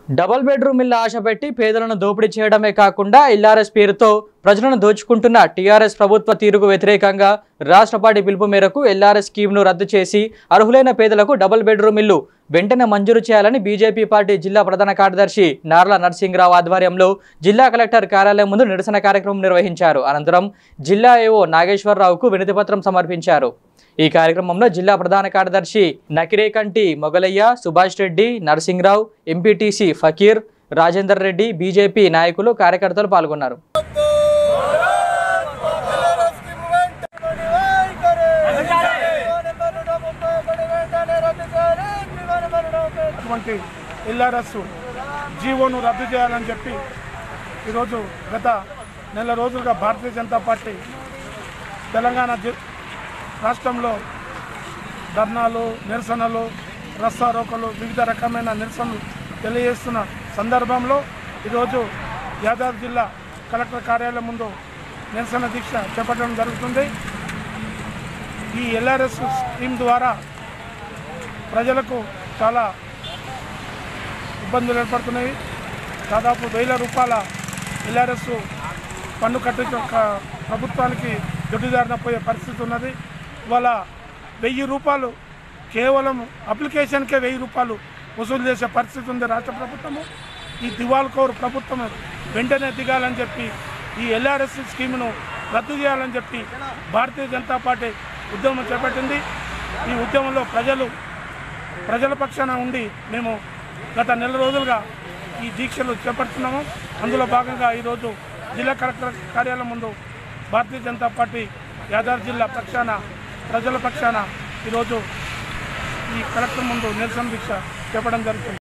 double bedroom ఇళ్ల ఆశ పెట్టి పేదలను దోపిడీ చేయడమే కాకుండా ఎల్ఆర్ఎస్ పేరుతో ప్రజలను దోచుకుంటున్న టీఆర్ఎస్ ప్రభుత్వ తీరుకు వ్యతిరేకంగా రాష్ట్ర పార్టీ పిలుపు మేరకు ఎల్ఆర్ఎస్ స్కీమ్ను రద్దు చేసి అర్హులైన పేదలకు డబుల్ బెడ్రూమ్ ఇల్లు వెంటనే మంజూరు చేయాలని బీజేపీ పార్టీ జిల్లా ప్రధాన కార్యదర్శి నార్ల నరసింహరావు ఆధ్వర్యంలో జిల్లా కలెక్టర్ కార్యాలయం ముందు నిరసన కార్యక్రమం నిర్వహించారు అనంతరం జిల్లా ఏఓ నాగేశ్వరరావుకు వినతిపత్రం సమర్పించారు ఈ కార్యక్రమంలో జిల్లా ప్రధాన కార్యదర్శి నకిరేకంటి మొగలయ్య సుభాష్ రెడ్డి నరసింహరావు ఎంపీటీసీ ఫకీర్ రాజేందర్ రెడ్డి బీజేపీ నాయకులు కార్యకర్తలు పాల్గొన్నారు అటువంటి ఎల్ఆర్ఎస్ జీవోను రద్దు చేయాలని చెప్పి ఈరోజు గత నెల రోజులుగా భారతీయ జనతా పార్టీ తెలంగాణ జి- రాష్ట్రంలో ధర్నాలు నిరసనలు రస్తారోకలు వివిధ రకమైన నిరసనలు తెలియజేస్తున్న సందర్భంలో ఈరోజు యాదాద్రి జిల్లా కలెక్టర్ కార్యాలయం ముందు నిరసన దీక్ష చేపట్టడం జరుగుతుంది ఈ ఎల్ఆర్ఎస్ స్కీమ్ ద్వారా ప్రజలకు చాలా ఇబ్బందులు ఏర్పడుతున్నాయి దాదాపు వేల రూపాయల ఎల్ఆర్ఎస్ పన్ను కట్టి ప్రభుత్వానికి దొడ్డిదారిన పోయే పరిస్థితి ఉన్నది ఇవాళ వెయ్యి రూపాయలు కేవలం అప్లికేషన్కే వెయ్యి రూపాయలు వసూలు చేసే పరిస్థితి ఉంది రాష్ట్ర ప్రభుత్వము ఈ దివాల్కోరు ప్రభుత్వం వెంటనే దిగాలని చెప్పి ఈ ఎల్ఆర్ఎస్ స్కీమ్ను రద్దు చేయాలని చెప్పి భారతీయ జనతా పార్టీ ఉద్యమం చేపట్టింది ఈ ఉద్యమంలో ప్రజలు ప్రజల పక్షాన ఉండి మేము గత నెల రోజులుగా ఈ దీక్షలు చేపడుతున్నాము అందులో భాగంగా ఈరోజు జిల్లా కలెక్టర్ కార్యాలయం ముందు భారతీయ జనతా పార్టీ యాదాద్రి జిల్లా పక్షాన ప్రజల పక్షాన ఈరోజు ఈ కలెక్టర్ ముందు నిరసన దీక్ష చేపడం జరుగుతుంది